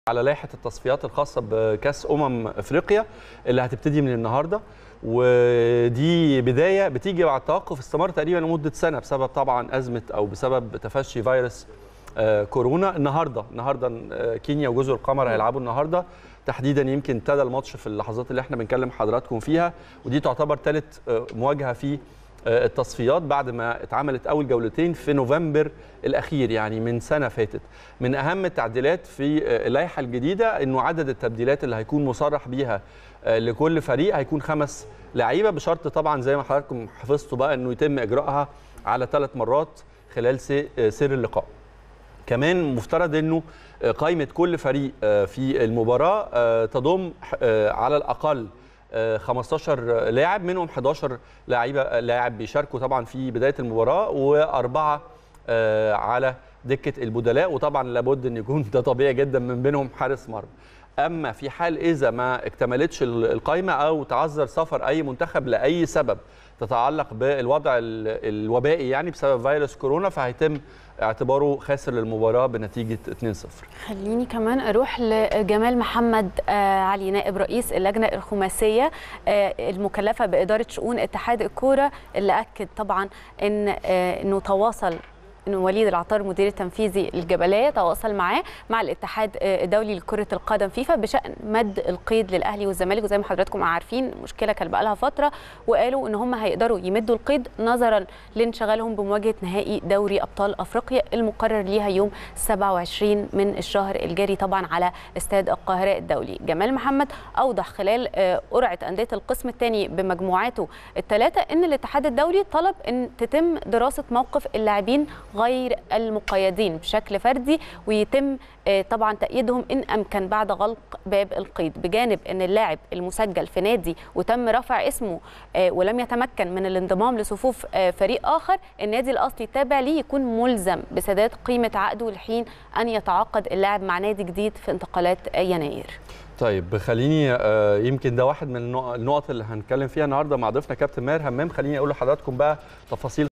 على لائحه التصفيات الخاصه بكاس امم افريقيا اللي هتبتدي من النهارده ودي بدايه بتيجي بعد توقف استمر تقريبا لمده سنه بسبب طبعا ازمه او بسبب تفشي فيروس آه، كورونا النهارده النهارده آه، كينيا وجزر القمر هيلعبوا النهارده تحديدا يمكن ابتدى الماتش في اللحظات اللي احنا بنكلم حضراتكم فيها ودي تعتبر ثالث مواجهه في آه، التصفيات بعد ما اتعملت اول جولتين في نوفمبر الاخير يعني من سنه فاتت من اهم التعديلات في آه، اللائحه الجديده انه عدد التبديلات اللي هيكون مصرح بيها آه، لكل فريق هيكون خمس لعيبه بشرط طبعا زي ما حضراتكم حفظتوا بقى انه يتم اجراءها على ثلاث مرات خلال سي- آه، سير اللقاء كمان مفترض انه قائمه كل فريق في المباراه آه، تضم آه، على الاقل آه، 15 لاعب منهم 11 لاعيبه لاعب بيشاركوا طبعا في بدايه المباراه واربعه آه، على دكه البدلاء وطبعا لابد ان يكون ده طبيعي جدا من بينهم حارس مرمى اما في حال اذا ما اكتملتش ال- القائمه او تعذر سفر اي منتخب لاي سبب تتعلق بالوضع ال- الوبائي يعني بسبب فيروس كورونا فهيتم اعتباره خاسر للمباراه بنتيجه 2-0 خليني كمان اروح لجمال محمد آه، علي نائب رئيس اللجنه الخماسيه آه، المكلفه باداره شؤون اتحاد الكوره اللي اكد طبعا ان آه، انه تواصل ان وليد العطار المدير التنفيذي للجبليه تواصل معاه مع الاتحاد آه، الدولي لكره القدم فيفا بشان مد القيد للاهلي والزمالك وزي ما حضراتكم عارفين المشكله كان بقى لها فتره وقالوا ان هم هيقدروا يمدوا القيد نظرا لانشغالهم بمواجهه نهائي دوري ابطال افريقيا المقرر ليها يوم 27 من الشهر الجاري طبعا على استاد القاهره الدولي جمال محمد اوضح خلال آه، قرعه انديه القسم الثاني بمجموعاته الثلاثه ان الاتحاد الدولي طلب ان تتم دراسه موقف اللاعبين غير المقيدين بشكل فردي ويتم آه، طبعا تأييدهم إن أمكن بعد غلق باب القيد بجانب أن اللاعب المسجل في نادي وتم رفع اسمه آه، ولم يتمكن من الانضمام لصفوف آه، فريق آخر النادي الأصلي التابع ليه يكون ملزم بسداد قيمة عقده لحين أن يتعاقد اللاعب مع نادي جديد في انتقالات آه، يناير طيب خليني آه، يمكن ده واحد من النق- النقط اللي هنتكلم فيها النهارده مع ضيفنا كابتن ماهر همام خليني اقول لحضراتكم بقى تفاصيل